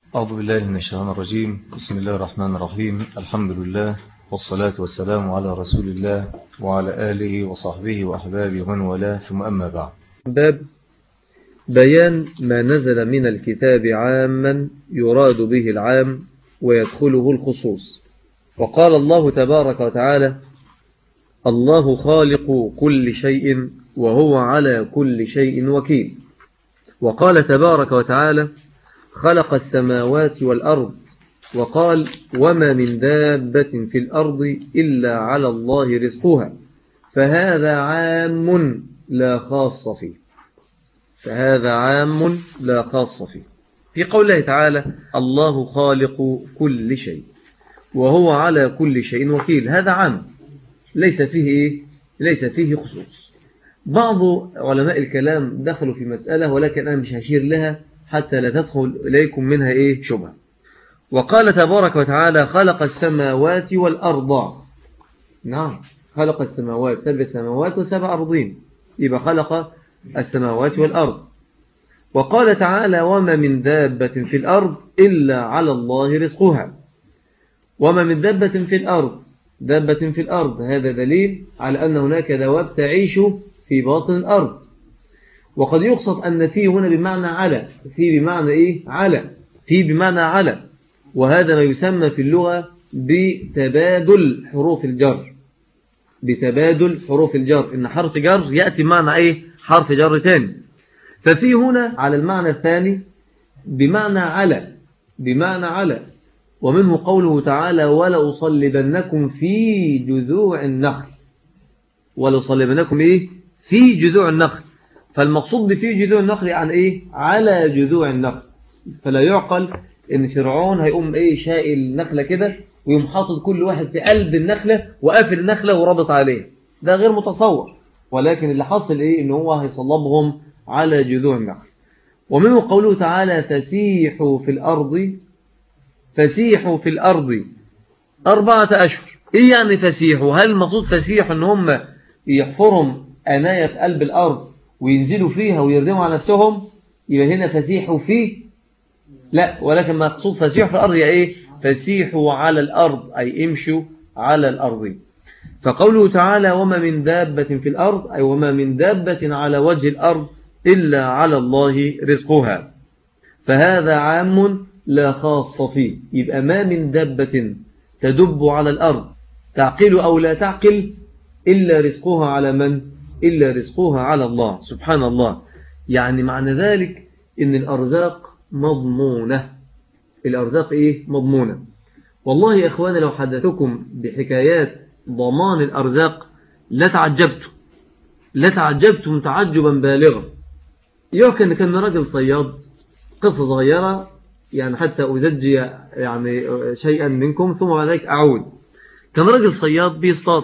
أعوذ بالله من الشيطان الرجيم بسم الله الرحمن الرحيم الحمد لله والصلاة والسلام على رسول الله وعلى آله وصحبه وأحبابه ومن والاه ثم أما بعد باب بيان ما نزل من الكتاب عاما يراد به العام ويدخله الخصوص وقال الله تبارك وتعالى الله خالق كل شيء وهو على كل شيء وكيل وقال تبارك وتعالى خلق السماوات والأرض وقال وما من دابة في الأرض إلا على الله رزقها فهذا عام لا خاص فيه فهذا عام لا خاص فيه في قوله تعالى الله خالق كل شيء وهو على كل شيء وكيل هذا عام ليس فيه إيه؟ ليس فيه خصوص بعض علماء الكلام دخلوا في مسألة ولكن أنا مش هشير لها حتى لا تدخل إليكم منها إيه شبهة وقال تبارك وتعالى خلق السماوات والأرض نعم خلق السماوات سبع سماوات وسبع أرضين يبقى خلق السماوات والأرض وقال تعالى وما من دابة في الأرض إلا على الله رزقها وما من دابة في الأرض دابة في الأرض هذا دليل على أن هناك دواب تعيش في باطن الأرض وقد يقصد أن في هنا بمعنى على في بمعنى إيه على في بمعنى على وهذا ما يسمى في اللغة بتبادل حروف الجر بتبادل حروف الجر إن حرف جر يأتي معنى إيه حرف جر تاني ففي هنا على المعنى الثاني بمعنى على بمعنى على ومنه قوله تعالى ولأصلبنكم في جذوع النخل ولأصلبنكم إيه في جذوع النخل فالمقصود بفي جذوع النخل يعني إيه على جذوع النخل فلا يعقل إن فرعون هيقوم إيه شائل نخلة كده ويقوم حاطط كل واحد في قلب النخلة وقافل النخلة ورابط عليها ده غير متصور ولكن اللي حصل إيه إن هو هيصلبهم على جذوع النخل ومنه قوله تعالى فسيحوا في الأرض فسيحوا في الأرض أربعة أشهر إيه يعني فسيحوا هل المقصود فسيحوا إن هم يحفرهم أناية في قلب الأرض وينزلوا فيها ويردموا على نفسهم يبقى هنا فسيحوا فيه لا ولكن ما مقصود فسيحوا في الأرض يا إيه فسيحوا على الأرض أي امشوا على الأرض فقوله تعالى وما من دابة في الأرض أي وما من دابة على وجه الأرض إلا على الله رزقها فهذا عام لا خاص فيه يبقى ما من دابة تدب على الأرض تعقل أو لا تعقل إلا رزقها على من؟ إلا رزقها على الله سبحان الله يعني معنى ذلك إن الأرزاق مضمونة الأرزاق إيه؟ مضمونة والله يا إخواني لو حدثكم بحكايات ضمان الأرزاق لتعجبت لتعجبتم تعجبا بالغا يحكى أن كان راجل صياد قصة صغيرة يعني حتى أزجي يعني شيئا منكم ثم بعد ذلك أعود كان راجل صياد بيصطاد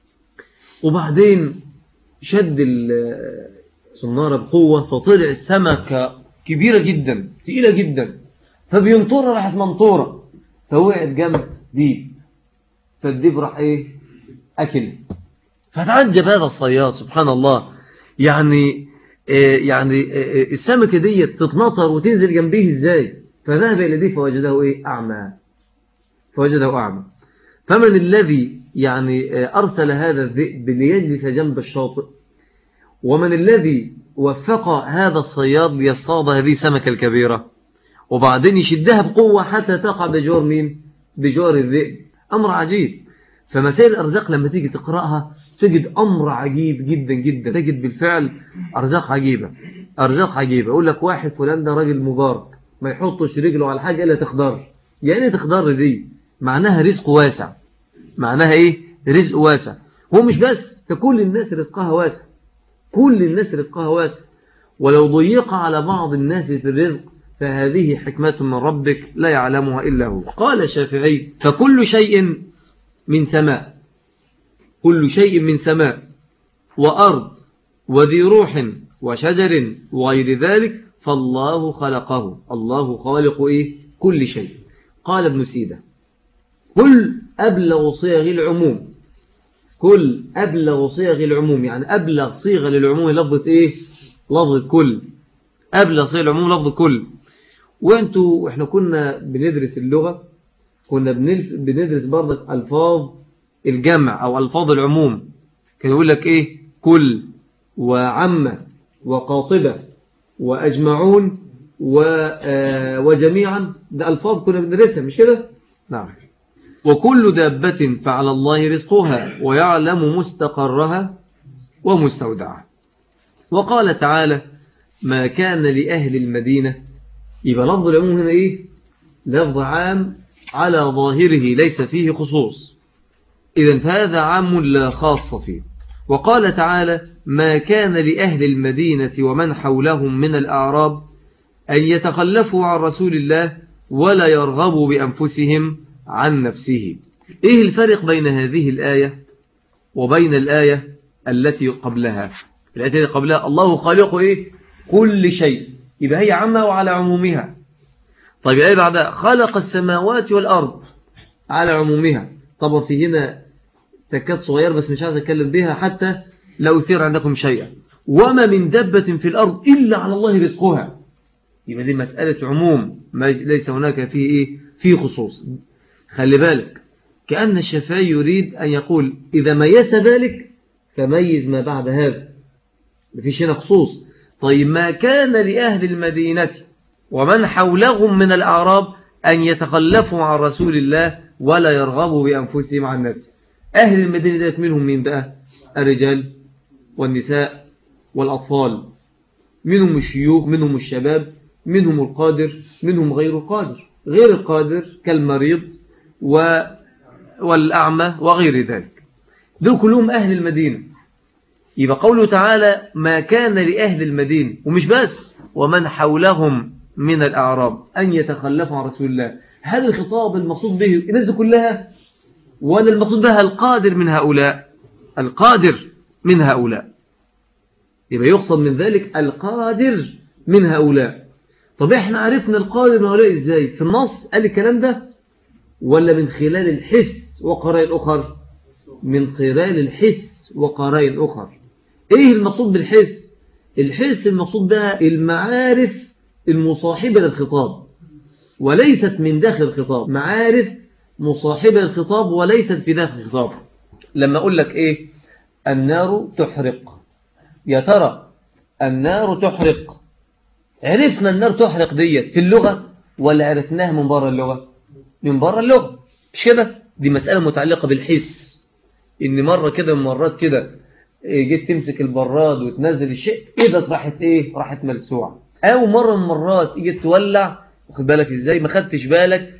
وبعدين شد الصنارة بقوة فطلعت سمكة كبيرة جدا تقيلة جدا فبينطرها راحت منطورة فوقعت جنب ديب فالديب راح ايه أكل فتعجب هذا الصياد سبحان الله يعني إيه يعني إيه السمكة دي تتنطر وتنزل جنبيه ازاي فذهب إلى دي فوجده إيه أعمى فوجده أعمى فمن الذي يعني أرسل هذا الذئب ليجلس جنب الشاطئ ومن الذي وفق هذا الصياد ليصطاد هذه السمكة الكبيرة وبعدين يشدها بقوة حتى تقع بجور مين بجور الذئب أمر عجيب فمسائل الأرزاق لما تيجي تقرأها تجد أمر عجيب جدا جدا تجد بالفعل أرزاق عجيبة أرزاق عجيبة أقول لك واحد فلان ده راجل مبارك ما يحطش رجله على حاجة إلا تخضر يعني تخضر دي معناها رزق واسع معناها إيه رزق واسع هو مش بس فكل الناس رزقها واسع كل الناس رزقها واسع ولو ضيق على بعض الناس في الرزق فهذه حكمة من ربك لا يعلمها إلا هو قال الشافعي فكل شيء من سماء كل شيء من سماء وأرض وذي روح وشجر وغير ذلك فالله خلقه الله خالق إيه؟ كل شيء قال ابن سيدة كل أبلغ صيغ العموم كل أبلغ صيغ العموم يعني أبلغ صيغة للعموم لفظة إيه لفظة كل أبلغ صيغ العموم لفظة كل وانتوا واحنا كنا بندرس اللغة كنا بندرس برضك ألفاظ الجمع أو ألفاظ العموم كان يقول لك إيه كل وعم وقاطبة وأجمعون وجميعا ده ألفاظ كنا بندرسها مش كده نعم وكل دابة فعلى الله رزقها ويعلم مستقرها ومستودعها وقال تعالى ما كان لأهل المدينة يبقى لفظ العموم هنا إيه لفظ عام على ظاهره ليس فيه خصوص إذا فهذا عام لا خاص فيه وقال تعالى ما كان لأهل المدينة ومن حولهم من الأعراب أن يتخلفوا عن رسول الله ولا يرغبوا بأنفسهم عن نفسه إيه الفرق بين هذه الآية وبين الآية التي قبلها الآية التي قبلها الله خالق إيه كل شيء يبقى هي عامة وعلى عمومها طيب الآية بعدها خلق السماوات والأرض على عمومها طبعا في هنا تكاد صغير بس مش عايز أتكلم بها حتى لو يثير عندكم شيئا وما من دبة في الأرض إلا على الله رزقها يبقى دي مسألة عموم ما ليس هناك فيه إيه فيه خصوص خلي بالك كأن الشفاء يريد أن يقول إذا ميز ذلك فميز ما بعد هذا مفيش هنا خصوص طيب ما كان لأهل المدينة ومن حولهم من الأعراب أن يتخلفوا عن رسول الله ولا يرغبوا بأنفسهم عن نفسه أهل المدينة ديت منهم مين بقى الرجال والنساء والأطفال منهم الشيوخ منهم الشباب منهم القادر منهم غير القادر غير القادر كالمريض و... والأعمى وغير ذلك دول كلهم أهل المدينة يبقى قوله تعالى ما كان لأهل المدينة ومش بس ومن حولهم من الأعراب أن يتخلفوا عن رسول الله هل الخطاب المقصود به الناس كلها ولا المقصود بها القادر من هؤلاء القادر من هؤلاء يبقى يقصد من ذلك القادر من هؤلاء طب احنا عرفنا القادر من هؤلاء ازاي في النص قال الكلام ده ولا من خلال الحس وقرائن أخر من خلال الحس وقرائن أخر ايه المقصود بالحس الحس المقصود بها المعارف المصاحبة للخطاب وليست من داخل الخطاب معارف مصاحبة للخطاب وليست في داخل الخطاب لما أقول لك إيه النار تحرق يا ترى النار تحرق عرفنا النار تحرق ديت في اللغة ولا عرفناها من بره اللغة من بره اللغة مش كده دي مسألة متعلقة بالحس إن مرة كده من مرات كده جيت تمسك البراد وتنزل الشيء إذا راحت إيه راحت ملسوعة أو مرة من مرات جيت تولع واخد بالك إزاي ما خدتش بالك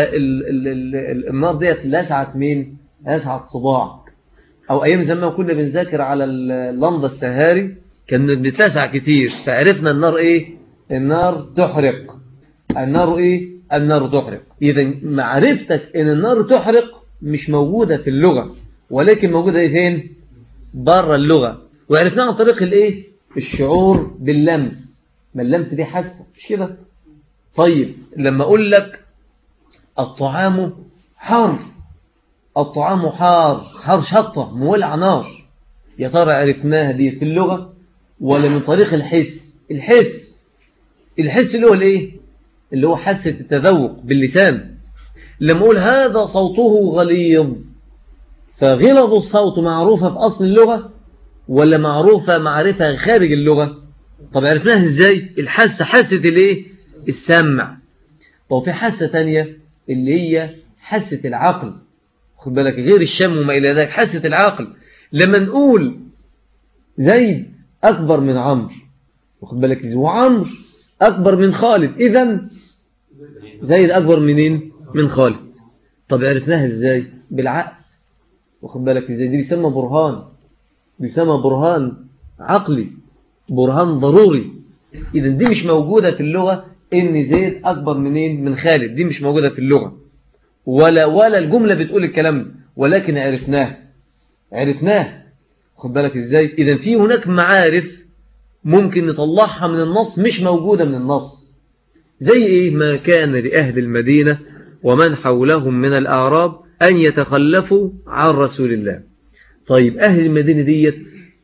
فالنار ديت لسعت مين لسعت صباعك أو أيام زمان كنا بنذاكر على اللمضة السهاري كانت بتلسع كتير فعرفنا النار إيه النار تحرق النار إيه النار تحرق إذا معرفتك إن النار تحرق مش موجودة في اللغة ولكن موجودة إيه فين بره اللغة وعرفناها عن طريق الإيه الشعور باللمس ما اللمس دي حاسة مش كده طيب لما أقول لك الطعام حار الطعام حار حار شطة مولع نار يا ترى عرفناها دي في اللغة ولا من طريق الحس الحس الحس اللي هو الايه اللي هو حاسة التذوق باللسان لما اقول هذا صوته غليظ فغلظ الصوت معروفة في أصل اللغة ولا معروفة معرفة خارج اللغة طب عرفناها ازاي الحاسة حاسة الايه السمع طب في حاسة تانية اللي هي حاسة العقل خد بالك غير الشم وما إلى ذلك حاسة العقل لما نقول زيد أكبر من عمرو واخد بالك وعمرو أكبر من خالد إذا زيد أكبر منين من خالد طب عرفناها إزاي بالعقل واخد بالك إزاي دي بيسمى برهان بيسمى برهان عقلي برهان ضروري إذا دي مش موجودة في اللغة إن زيد أكبر منين من خالد دي مش موجودة في اللغة ولا ولا الجملة بتقول الكلام ده ولكن عرفناه عرفناه خد بالك إزاي إذا في هناك معارف ممكن نطلعها من النص مش موجودة من النص زي إيه ما كان لأهل المدينة ومن حولهم من الأعراب أن يتخلفوا عن رسول الله طيب أهل المدينة ديت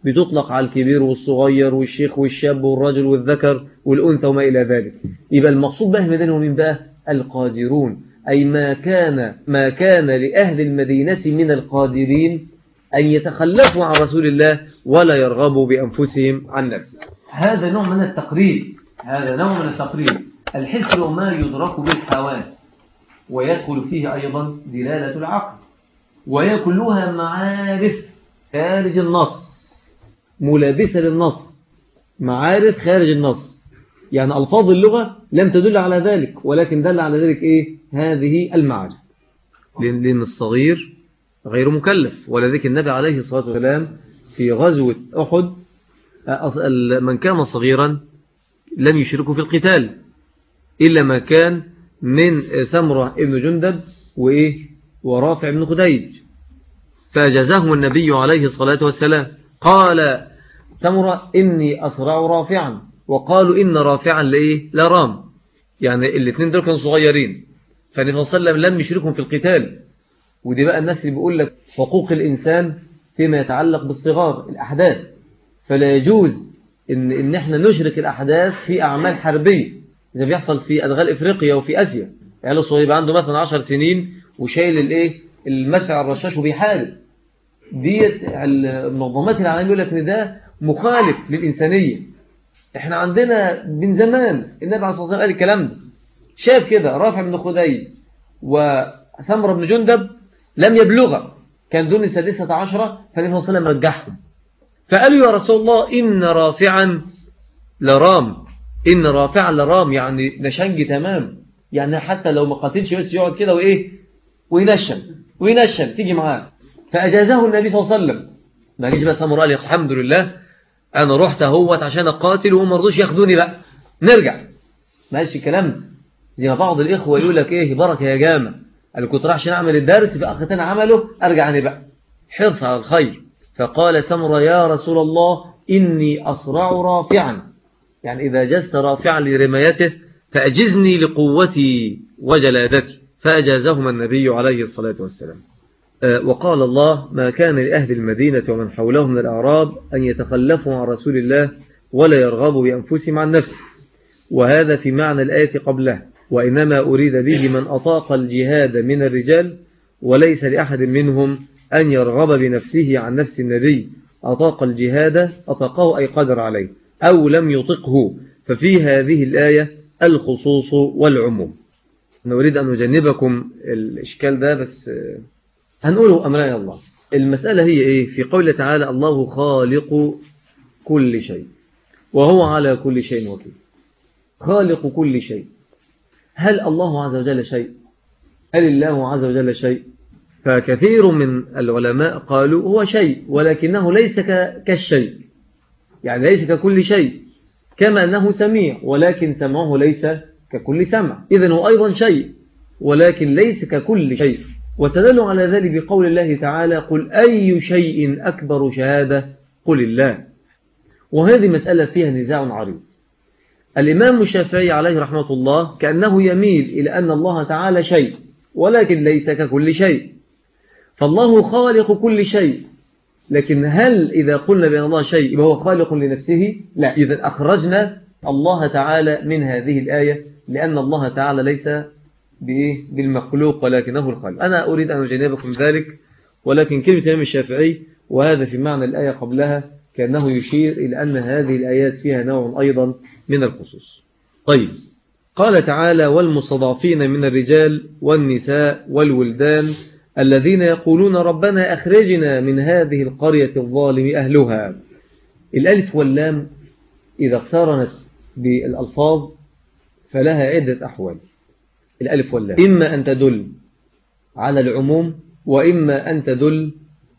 بتطلق على الكبير والصغير والشيخ والشاب والرجل والذكر والأنثى وما إلى ذلك يبقى المقصود بها المدينة ومن بقى القادرون أي ما كان ما كان لأهل المدينة من القادرين أن يتخلفوا عن رسول الله ولا يرغبوا بأنفسهم عن نفسه هذا نوع من التقريب هذا نوع من التقريب الحس ما يدرك بالحواس ويدخل فيه أيضا دلالة العقل وهي كلها معارف خارج النص ملابسة للنص معارف خارج النص يعني ألفاظ اللغة لم تدل على ذلك ولكن دل على ذلك إيه هذه المعارف لأن الصغير غير مكلف ولذلك النبي عليه الصلاة والسلام في غزوة أحد من كان صغيرا لم يشركوا في القتال إلا ما كان من سمرة ابن جندب وإيه ورافع بن خديج فأجازهم النبي عليه الصلاة والسلام قال سمرة إني أسرع رافعا وقالوا إن رافعا لإيه لرام يعني الاثنين دول كانوا صغيرين فالنبي صلى الله عليه وسلم لم يشركهم في القتال ودي بقى الناس اللي بيقول لك حقوق الإنسان فيما يتعلق بالصغار الأحداث فلا يجوز إن, إن إحنا نشرك الأحداث في أعمال حربية زي بيحصل في أدغال إفريقيا وفي آسيا يعني لو صغير عنده مثلا عشر سنين وشايل الإيه المدفع الرشاش وبيحارب ديت المنظمات العالمية يقول لك إن ده مخالف للإنسانية إحنا عندنا من زمان النبي عليه الصلاة والسلام قال الكلام ده شاف كده رافع بن خديج وسمر بن جندب لم يبلغ كان دون السادسة عشرة فالنبي صلى الله عليه وسلم رجحهم فقالوا يا رسول الله إن رافعا لرام إن رافعا لرام يعني نشنج تمام يعني حتى لو ما قاتلش بس يقعد كده وإيه وينشن وينشن تيجي معاه فأجازه النبي صلى الله عليه وسلم ما جيش بقى سمر قال الحمد لله أنا رحت اهوت عشان أقاتل وهم رضوش ياخدوني بقى نرجع ماشي كلام زي ما بعض الإخوة يقول لك إيه بركة يا جامع قال كنت راح عشان أعمل الدرس فأخذتين عمله أرجع أنا بقى حرص على الخير فقال سمر يا رسول الله إني أسرع رافعا يعني إذا جزت رافعا لرمايته فأجزني لقوتي وجلادتي فأجازهما النبي عليه الصلاة والسلام وقال الله ما كان لأهل المدينة ومن حولهم من الأعراب أن يتخلفوا عن رسول الله ولا يرغبوا بأنفسهم عن نفسه وهذا في معنى الآية قبله وإنما أريد به من أطاق الجهاد من الرجال وليس لأحد منهم أن يرغب بنفسه عن نفس النبي أطاق الجهاد أطاقه أي قدر عليه أو لم يطقه ففي هذه الآية الخصوص والعموم نريد أن نجنبكم الإشكال ده بس هنقوله أمرنا الله المسألة هي إيه في قول تعالى الله خالق كل شيء وهو على كل شيء وكيل خالق كل شيء هل الله عز وجل شيء هل الله عز وجل شيء فكثير من العلماء قالوا هو شيء ولكنه ليس كالشيء يعني ليس ككل شيء كما أنه سميع ولكن سمعه ليس ككل سمع إذن هو أيضا شيء ولكن ليس ككل شيء وسدلوا على ذلك بقول الله تعالى قل أي شيء أكبر شهادة قل الله وهذه مسألة فيها نزاع عريض الإمام الشافعي عليه رحمة الله كأنه يميل إلى أن الله تعالى شيء ولكن ليس ككل شيء فالله خالق كل شيء لكن هل إذا قلنا بأن الله شيء يبقى هو خالق لنفسه لا إذا أخرجنا الله تعالى من هذه الآية لأن الله تعالى ليس بإيه؟ بالمخلوق ولكنه الخالق أنا أريد أن أجنبكم ذلك ولكن كلمة الإمام الشافعي وهذا في معنى الآية قبلها كأنه يشير إلى أن هذه الآيات فيها نوع أيضا من الخصوص طيب قال تعالى والمستضعفين من الرجال والنساء والولدان الذين يقولون ربنا أخرجنا من هذه القرية الظالم أهلها الألف واللام إذا اقترنت بالألفاظ فلها عدة أحوال الألف واللام إما أن تدل على العموم وإما أن تدل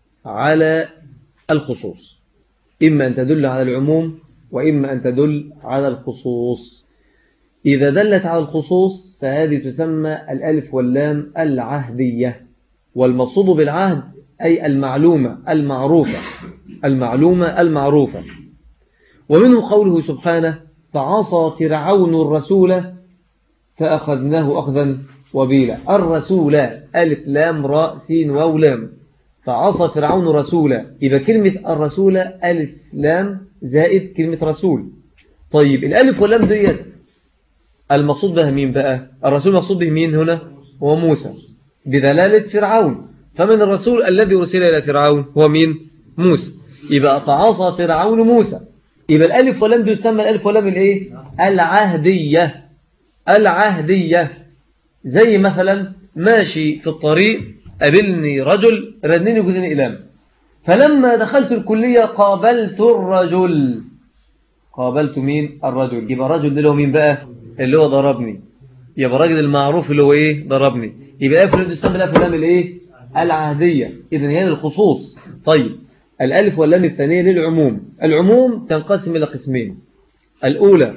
على الخصوص إما أن تدل على العموم وإما أن تدل على الخصوص إذا دلت على الخصوص فهذه تسمى الألف واللام العهدية والمقصود بالعهد أي المعلومة المعروفة المعلومة المعروفة ومنه قوله سبحانه فعصى فرعون الرسول فأخذناه أخذا وبيلا الرسول ألف لام راء سين واو لام فعصى فرعون رسولا يبقى كلمة الرسول ألف لام زائد كلمة رسول طيب الألف واللام ديت المقصود بها مين بقى الرسول مقصود به مين هنا هو موسى بدلالة فرعون فمن الرسول الذي أرسل إلى فرعون هو مين موسى يبقى تعاصى فرعون موسى يبقى الألف واللام دي تسمى الألف واللام الإيه العهدية العهدية زي مثلا ماشي في الطريق قابلني رجل ردني جزني إلام فلما دخلت الكلية قابلت الرجل قابلت مين الرجل يبقى الرجل ده اللي هو مين بقى اللي هو ضربني يبقى الراجل المعروف اللي هو ايه ضربني يبقى الالف واللام تسمى الالف واللام الايه العهديه اذا هي للخصوص طيب الالف واللام الثانيه للعموم العموم تنقسم الى قسمين الاولى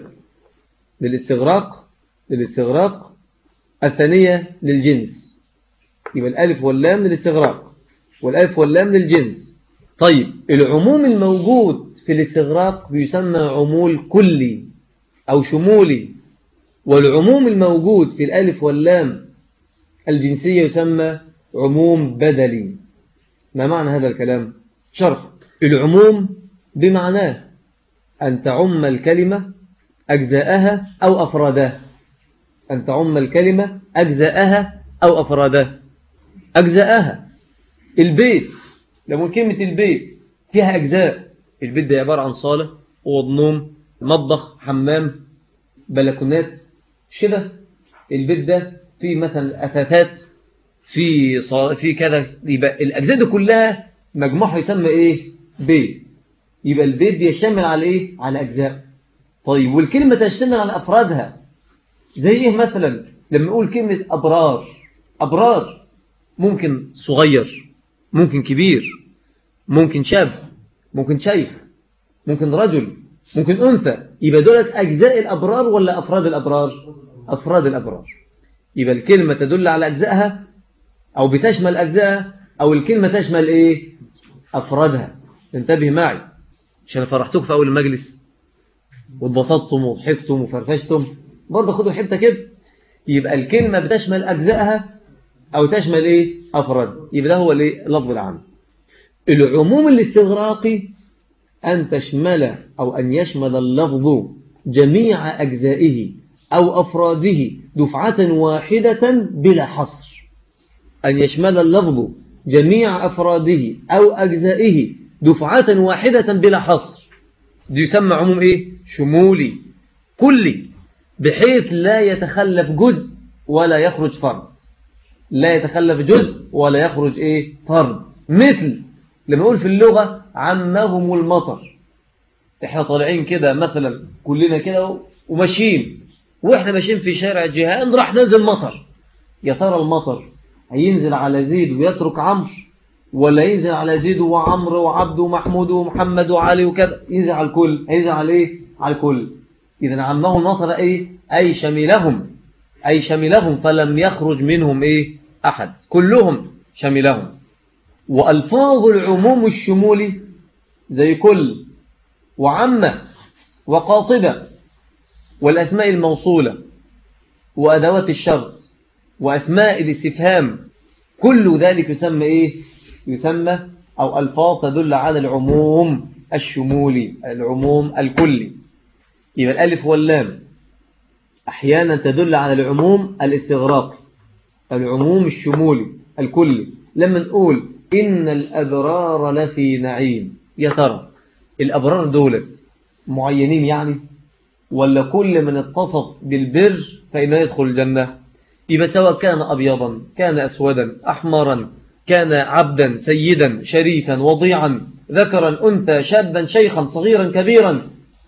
للاستغراق للاستغراق الثانيه للجنس يبقى الالف واللام للاستغراق والالف واللام للجنس طيب العموم الموجود في الاستغراق بيسمى عمول كلي أو شمولي والعموم الموجود في الألف واللام الجنسية يسمى عموم بدلي ما معنى هذا الكلام؟ شرح العموم بمعناه أن تعم الكلمة أجزاءها أو أفرادها أن تعم الكلمة أجزاءها أو أفرادها أجزاءها البيت لما كلمة البيت فيها أجزاء البيت ده عبارة عن صالة أوض نوم مطبخ حمام بلكونات مش كده البيت ده فيه مثلا أثاثات في صال... في كذا يبقى الأجزاء دي كلها مجموعها يسمى إيه بيت يبقى البيت يشتمل على إيه على أجزاء طيب والكلمة تشتمل على أفرادها زي إيه مثلا لما نقول كلمة أبرار أبرار ممكن صغير ممكن كبير ممكن شاب ممكن شيخ ممكن رجل ممكن أنثى يبقى دولت أجزاء الأبرار ولا أفراد الأبرار أفراد الأبرار يبقى الكلمة تدل على أجزائها أو بتشمل أجزائها أو الكلمة تشمل إيه أفرادها انتبه معي عشان فرحتك في أول المجلس واتبسطتم وضحكتم وفرفشتم برضه خدوا حتة كده يبقى الكلمة بتشمل أجزائها أو تشمل إيه أفراد يبقى ده هو الإيه اللفظ العام العموم الاستغراقي أن تشمل أو أن يشمل اللفظ جميع أجزائه أو أفراده دفعة واحدة بلا حصر أن يشمل اللفظ جميع أفراده أو أجزائه دفعة واحدة بلا حصر دي يسمى عموم إيه؟ شمولي كلي بحيث لا يتخلف جزء ولا يخرج فرد لا يتخلف جزء ولا يخرج إيه؟ فرد مثل لما نقول في اللغة عمهم المطر احنا طالعين كده مثلا كلنا كده وماشيين واحنا ماشيين في شارع جيهان راح ننزل مطر يا ترى المطر هينزل على زيد ويترك عمرو ولا ينزل على زيد وعمرو وعبد ومحمود ومحمد وعلي وكذا ينزل على الكل هينزل على ايه على الكل اذا عمه المطر ايه اي شملهم اي شملهم فلم يخرج منهم ايه احد كلهم شملهم والفاظ العموم الشمولي زي كل وعمة وقاطبة والأسماء الموصولة وأدوات الشرط وأسماء الاستفهام كل ذلك يسمى إيه؟ يسمى أو ألفاظ تدل على العموم الشمولي العموم الكلي يبقى الألف واللام أحيانا تدل على العموم الاستغراقي العموم الشمولي الكلي لما نقول إن الأبرار لفي نعيم يا ترى الأبرار دولت معينين يعني ولا كل من اتصف بالبر فإنه يدخل الجنة يبقى سواء كان أبيضا كان أسودا أحمرا كان عبدا سيدا شريفا وضيعا ذكرا أنثى شابا شيخا صغيرا كبيرا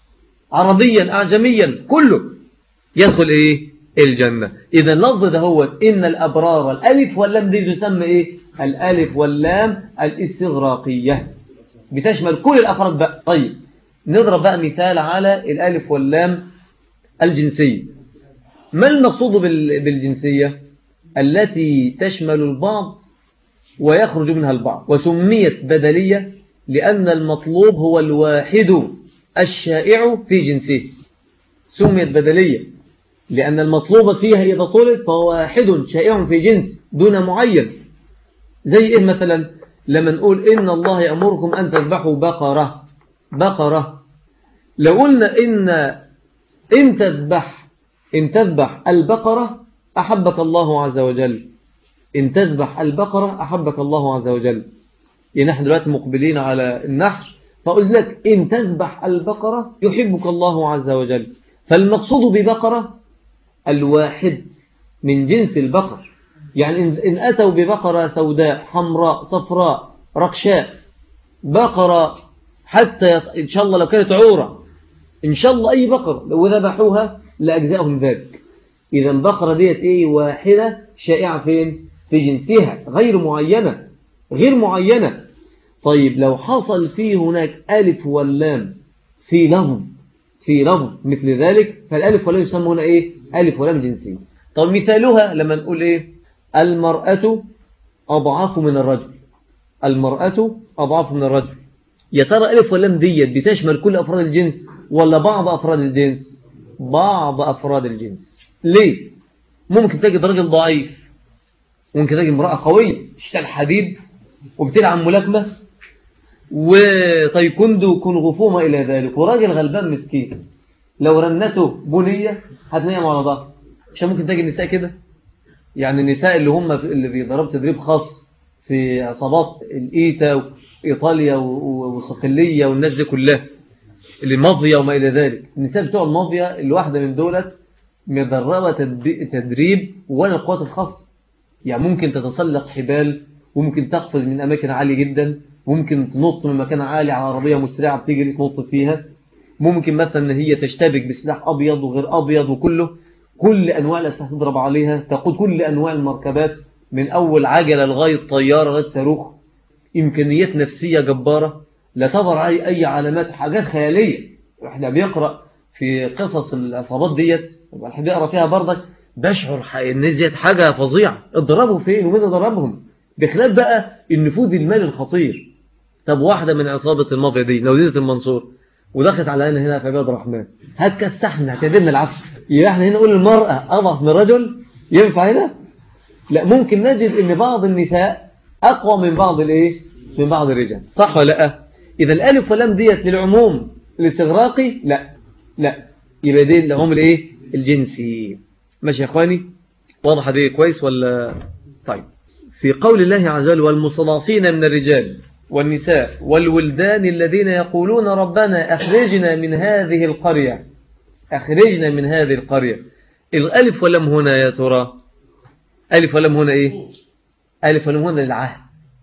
عربيا أعجميا كله يدخل إيه الجنة إذا اللفظ ده هو إن الأبرار الألف واللام دي تسمى إيه الألف واللام الاستغراقية بتشمل كل الأفراد بقى طيب نضرب بقى مثال على الألف واللام الجنسية ما المقصود بالجنسية التي تشمل البعض ويخرج منها البعض وسميت بدلية لأن المطلوب هو الواحد الشائع في جنسه سميت بدلية لأن المطلوب فيها إذا طلب فهو واحد شائع في جنس دون معين زي إيه مثلا لما نقول إن الله يأمركم أن تذبحوا بقرة بقرة لو قلنا إن إن تذبح إن تذبح البقرة أحبك الله عز وجل إن تذبح البقرة أحبك الله عز وجل يعني نحن دلوقتي مقبلين على النحر فأقول لك إن تذبح البقرة يحبك الله عز وجل فالمقصود ببقرة الواحد من جنس البقر يعني إن أتوا ببقرة سوداء حمراء صفراء رقشاء بقرة حتى إن شاء الله لو كانت عورة إن شاء الله أي بقرة لو ذبحوها لأجزائهم ذلك إذا البقرة ديت إيه واحدة شائعة فين في جنسها غير معينة غير معينة طيب لو حصل فيه هناك ألف واللام في لفظ في لفظ مثل ذلك فالألف واللام يسمى هنا إيه ألف ولام جنسي طب مثالها لما نقول إيه المرأة أضعاف من الرجل المرأة أضعاف من الرجل يا ترى ألف واللام ديت بتشمل كل أفراد الجنس ولا بعض أفراد الجنس بعض أفراد الجنس ليه ممكن تجد رجل ضعيف ممكن تجد امرأة قوية تشتغل حديد وبتلعب ملاكمة وتايكوندو كونغ فو ما إلى ذلك وراجل غلبان مسكين لو رنته بنية هتنيم على ظهر عشان ممكن تجي النساء كده يعني النساء اللي هم اللي بيضربوا تدريب خاص في عصابات الإيتا وإيطاليا وصقلية والناس دي كلها اللي ماضية وما إلى ذلك النساء بتوع الماضية الواحدة من دولت مدربة تدريب ولا القوات الخاصة يعني ممكن تتسلق حبال وممكن تقفز من أماكن عالية جدا ممكن تنط من مكان عالي على عربية مسرعة بتيجي تنط فيها ممكن مثلا ان هي تشتبك بسلاح أبيض وغير أبيض وكله كل أنواع الأسلحة تضرب عليها تقود كل أنواع المركبات من أول عجلة لغاية طيارة لغاية صاروخ إمكانيات نفسية جبارة لا تظهر عليه أي علامات حاجات خيالية احنا بيقرأ في قصص العصابات ديت الواحد بيقرأ فيها برضك بشعر ان ديت حاجة فظيعة اضربوا فين ومين ضربهم بخلاف بقى النفوذ المالي الخطير طب واحدة من عصابة المافيا دي نوزيزة المنصور ودخلت على هنا هنا في عباد الرحمن هتكسحنا هتدمنا العفو يبقى احنا هنا نقول المرأة أضعف من الرجل ينفع هنا لا ممكن نجد ان بعض النساء أقوى من بعض الايه من بعض الرجال صح ولا لا إذا الألف واللام ديت للعموم الاستغراقي لا لا يبقى دي لهم الايه الجنسي ماشي يا اخواني واضح دي كويس ولا طيب في قول الله عز وجل والمصنفين من الرجال والنساء والولدان الذين يقولون ربنا أخرجنا من هذه القرية أخرجنا من هذه القرية الألف ولم هنا يا ترى ألف ولم هنا إيه ألف ولم هنا للعهد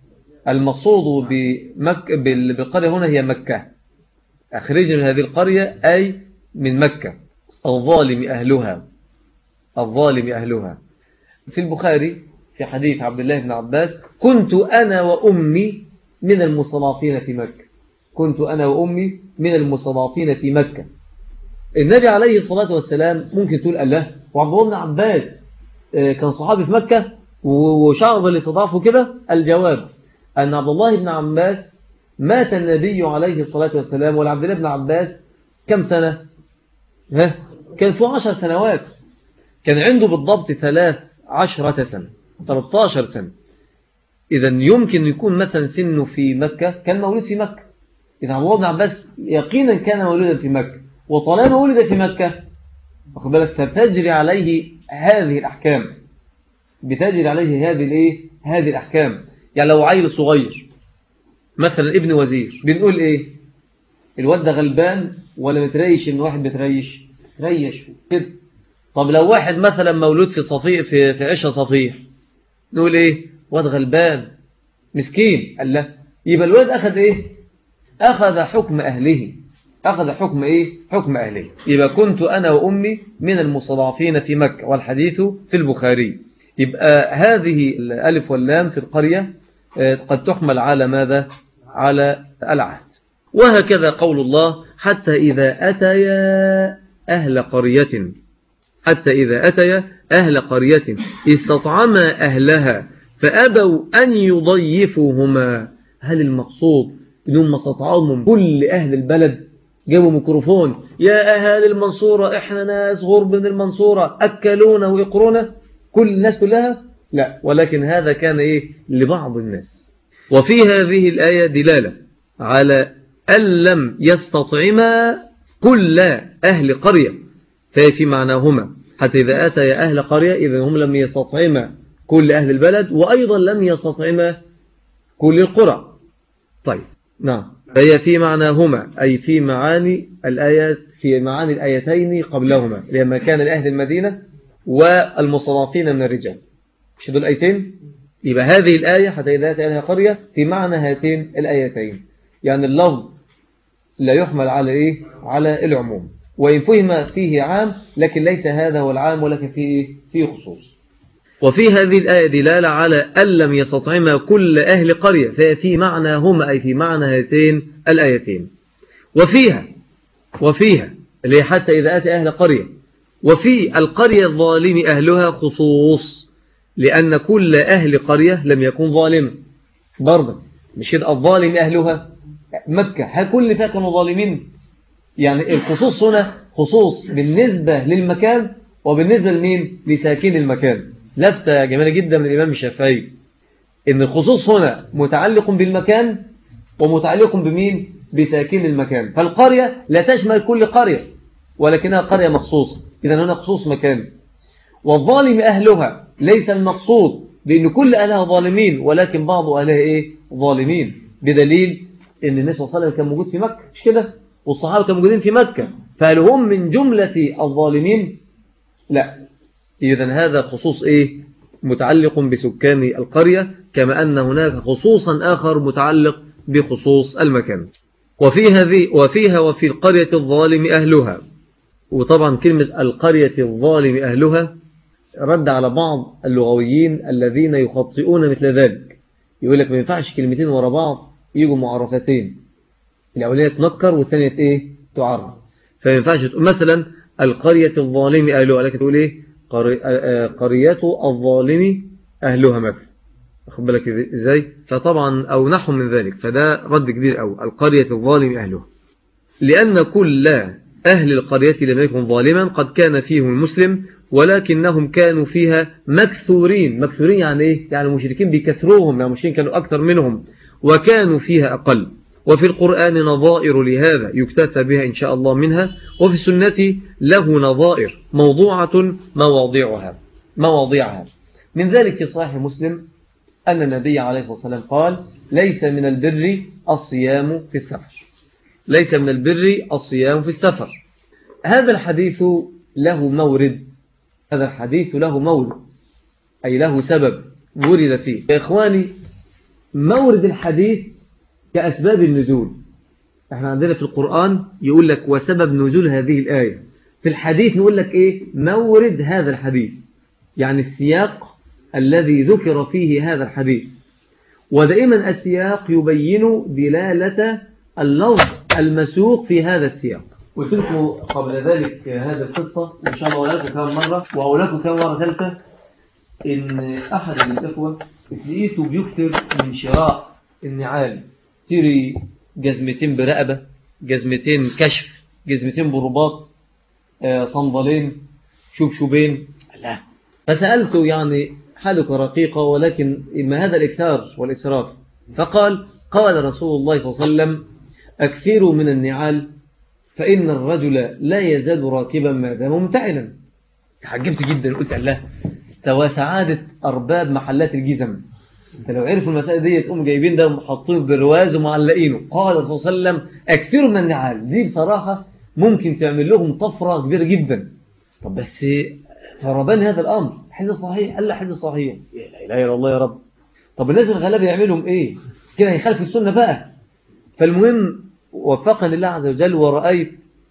المقصود بمك... بالقرية هنا هي مكة أخرجنا من هذه القرية أي من مكة الظالم أهلها الظالم أهلها في البخاري في حديث عبد الله بن عباس كنت أنا وأمي من المستضعفين في مكة كنت أنا وأمي من المستضعفين في مكة النبي عليه الصلاة والسلام ممكن تقول الله وعبد الله بن عباس كان صحابي في مكة وشعر بالاستضعاف وكده الجواب أن عبد الله بن عباس مات النبي عليه الصلاة والسلام والعبد الله بن عباس كم سنة ها كان فوق عشر سنوات كان عنده بالضبط ثلاث عشرة سنة 13 سنة إذا يمكن يكون مثلا سنه في مكة كان مولود في مكة إذا عبد الله بن عباس يقينا كان مولودا في مكة وطالما ولد في مكة واخد بالك ستجري عليه هذه الأحكام بتجري عليه هذه الايه هذه الأحكام يعني لو عيل صغير مثلا ابن وزير بنقول ايه الواد ده غلبان ولا متريش ان واحد متريش ريش كده طب لو واحد مثلا مولود في صفيح في في عشه صفيح نقول ايه واد غلبان مسكين قال لا يبقى الواد اخذ ايه اخذ حكم اهله اخذ حكم ايه حكم اهله يبقى كنت انا وامي من المستضعفين في مكه والحديث في البخاري يبقى هذه الالف واللام في القريه قد تحمل على ماذا على العهد وهكذا قول الله حتى إذا أتيا أهل قرية حتى إذا أتيا أهل قرية استطعما أهلها فأبوا أن يضيفوهما هل المقصود إنهم استطعوا من كل أهل البلد جابوا ميكروفون يا أهل المنصورة إحنا ناس غرب من المنصورة أكلونا ويقرونا كل الناس كلها لا ولكن هذا كان إيه لبعض الناس وفي هذه الآية دلالة على أن لم يستطعما كل أهل قرية فهي في معناهما حتى إذا أتى أهل قرية إذا هم لم يستطعما كل أهل البلد وأيضا لم يستطعما كل القرى طيب نعم فهي في معناهما أي في معاني الآيات في معاني الآيتين قبلهما لما كان لأهل المدينة والمستضعفين من الرجال مش دول الآيتين يبقى هذه الآية حتى إذا أتى أهل قرية في معنى هاتين الآيتين يعني اللفظ لا يحمل على إيه على العموم وإن فهم فيه عام لكن ليس هذا هو العام ولكن فيه فيه خصوص وفي هذه الآية دلالة على أن لم يستطعم كل أهل قرية ففي معنى هما أي في معنى هاتين الآيتين وفيها وفيها اللي حتى إذا أتى أهل قرية وفي القرية الظالم أهلها خصوص لأن كل أهل قرية لم يكن ظالما برضه مش الظالم أهلها مكة هل كل فيها كانوا ظالمين يعني الخصوص هنا خصوص بالنسبة للمكان وبالنسبة لمين لساكين المكان لفتة جميلة جدا من الإمام الشافعي إن الخصوص هنا متعلق بالمكان ومتعلق بمين بساكين المكان فالقرية لا تشمل كل قرية ولكنها قرية مخصوصة إذا هنا خصوص مكان والظالم أهلها ليس المقصود بأن كل أهلها ظالمين ولكن بعض أهلها إيه ظالمين بدليل أن النبي صلى الله عليه وسلم كان موجود في مكة مش كده والصحابة كانوا موجودين في مكة فهل هم من جملة الظالمين لا إذا هذا خصوص إيه متعلق بسكان القرية كما أن هناك خصوصا آخر متعلق بخصوص المكان وفي هذه وفيها وفي القرية الظالم أهلها وطبعا كلمة القرية الظالم أهلها رد على بعض اللغويين الذين يخطئون مثل ذلك يقول لك ما ينفعش كلمتين ورا بعض يجوا معرفتين الأولية تنكر والثانية إيه تعرف فما ينفعش تقول مثلا القرية الظالم أهلها لكن تقول إيه قرية الظالم أهلها مثلا أخذ بالك إزاي فطبعا أو نحو من ذلك فده رد كبير أو القرية الظالم أهلها لأن كل أهل القرية لم يكن ظالما قد كان فيهم المسلم ولكنهم كانوا فيها مكثورين مكثورين يعني إيه؟ يعني المشركين بيكثروهم يعني المشركين كانوا أكثر منهم وكانوا فيها أقل وفي القرآن نظائر لهذا يكتفى بها إن شاء الله منها وفي السنة له نظائر موضوعة مواضيعها مواضيعها من ذلك في صحيح مسلم أن النبي عليه الصلاة والسلام قال ليس من البر الصيام في السفر ليس من البر الصيام في السفر هذا الحديث له مورد هذا الحديث له مورد أي له سبب ورد فيه يا إخواني مورد الحديث كأسباب النزول احنا عندنا في القرآن يقول لك وسبب نزول هذه الآية في الحديث نقول لك ايه مورد هذا الحديث يعني السياق الذي ذكر فيه هذا الحديث ودائما السياق يبين دلالة اللفظ المسوق في هذا السياق قلت لكم قبل ذلك هذه القصة إن شاء الله أولاكم كم مرة وأولاكم كم مرة ثالثة إن أحد الإخوة لقيته بيكثر من شراء النعال تيري جزمتين برقبة جزمتين كشف جزمتين برباط آه، صنبلين شبشبين لا فسألته يعني حالك رقيقة ولكن ما هذا الإكثار والإسراف فقال قال رسول الله صلى الله عليه وسلم أكثروا من النعال فإن الرجل لا يزال راكبا ما دام ممتعنا تعجبت جدا قلت الله سوى سعادة أرباب محلات الجزم انت لو عرفوا المسائل دي تقوم جايبين ده وحاطين برواز ومعلقينه قال صلى الله عليه وسلم أكثروا من النعال دي بصراحة ممكن تعمل لهم طفرة كبيرة جدا طب بس فربان هذا الأمر حديث صحيح قال لا حديث صحيح لا إله إلا الله يا رب طب الناس الغلابة يعملهم إيه كده هيخالف السنة بقى فالمهم وفقني الله عز وجل ورأيت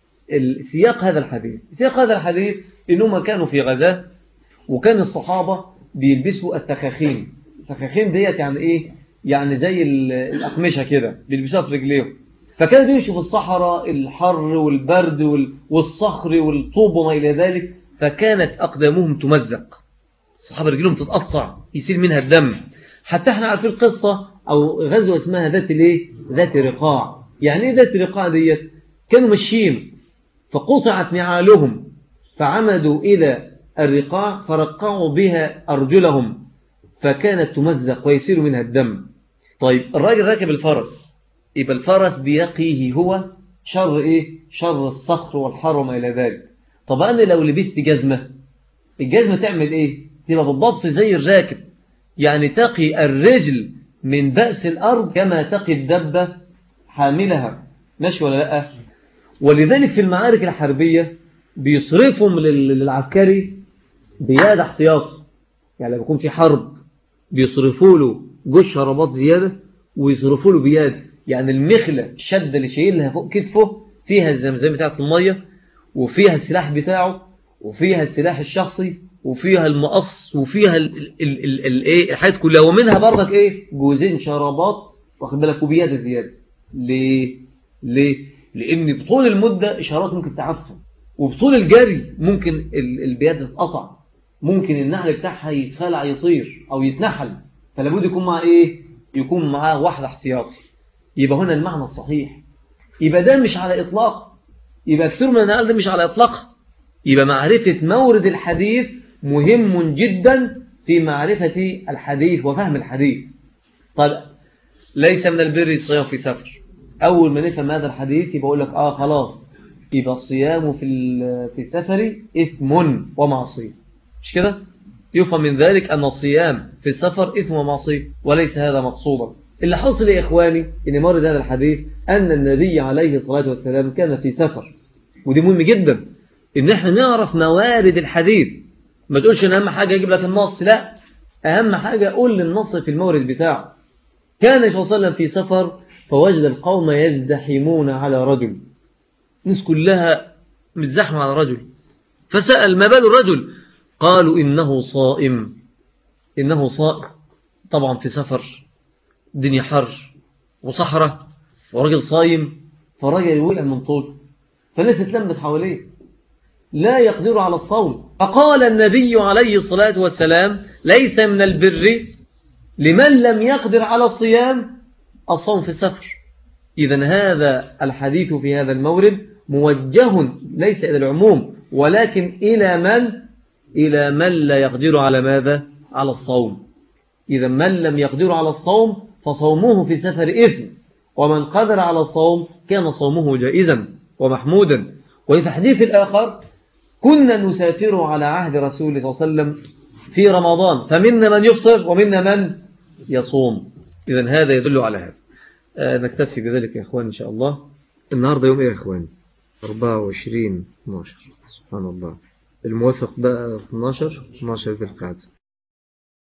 سياق هذا الحديث سياق هذا الحديث إنهم كانوا في غزاة وكان الصحابة بيلبسوا التخاخين التخاخين ديت يعني إيه يعني زي الأقمشة كده بيلبسوها في رجليهم فكانوا بيمشوا في الصحراء الحر والبرد والصخر والطوب وما إلى ذلك فكانت أقدامهم تمزق الصحابة رجلهم تتقطع يسيل منها الدم حتى احنا عارفين القصة أو غزوة اسمها ذات الايه ذات رقاع يعني ايه ذات رقاع ديت كانوا ماشيين فقطعت نعالهم فعمدوا إلى الرقاع فرقعوا بها أرجلهم فكانت تمزق ويسير منها الدم طيب الراجل راكب الفرس يبقى الفرس بيقيه هو شر ايه شر الصخر والحر وما الى ذلك طب انا لو لبست جزمة الجزمة تعمل ايه تبقى بالضبط زي الراكب يعني تقي الرجل من بأس الأرض كما تقي الدبة حاملها ماشي ولا لا ولذلك في المعارك الحربية بيصرفهم للعسكري بياد احتياطي يعني لما يكون في حرب بيصرفوا له جش شرابات زيادة ويصرفوا له بياد يعني المخلة الشدة اللي شايلها فوق كتفه فيها الزمزم بتاعت المية وفيها السلاح بتاعه وفيها السلاح الشخصي وفيها المقص وفيها الايه الحاجات كلها ومنها برضك ايه جوزين شرابات واخد بالك وبياد زيادة ليه ليه لان بطول المدة اشارات ممكن تعفن وبطول الجري ممكن البياد تتقطع ممكن النحل بتاعها يتخلع يطير او يتنحل فلابد يكون معاه ايه يكون معاه واحد احتياطي يبقى هنا المعنى الصحيح يبقى ده مش على اطلاق يبقى كثير من النقل ده مش على اطلاق يبقى معرفة مورد الحديث مهم جدا في معرفة الحديث وفهم الحديث طيب ليس من البر الصيام في سفر أول ما نفهم هذا الحديث يبقى أقول لك آه خلاص يبقى الصيام في في السفر إثم ومعصية مش كده يفهم من ذلك أن الصيام في السفر إثم ومعصية وليس هذا مقصودا اللي حصل يا إخواني إن مورد هذا الحديث أن النبي عليه الصلاة والسلام كان في سفر ودي مهم جدا إن احنا نعرف موارد الحديث ما تقولش إن أهم حاجة يجيب لك النص لا أهم حاجة قول للنص في المورد بتاعه كان صلى الله عليه وسلم في سفر فوجد القوم يزدحمون على رجل الناس كلها متزحمة على رجل فسأل ما بال الرجل قالوا إنه صائم إنه صائم طبعا في سفر دنيا حر وصحراء ورجل صايم فرجل وقع من طول فالناس اتلمت حواليه لا يقدر على الصوم فقال النبي عليه الصلاة والسلام ليس من البر لمن لم يقدر على الصيام الصوم في السفر إذا هذا الحديث في هذا المورد موجه ليس إلى العموم ولكن إلى من إلى من لا يقدر على ماذا على الصوم إذا من لم يقدر على الصوم فصومه في سفر إثم ومن قدر على الصوم كان صومه جائزا ومحمودا وفي حديث الآخر كنا نسافر على عهد رسول الله صلى الله عليه وسلم في رمضان فمنا من يفطر ومنا من يصوم إذا هذا يدل على هذا آه نكتفي بذلك يا إخوان إن شاء الله النهاردة يوم إيه يا إخوان 24 12 سبحان الله الموافق بقى 12 12 ذي القعدة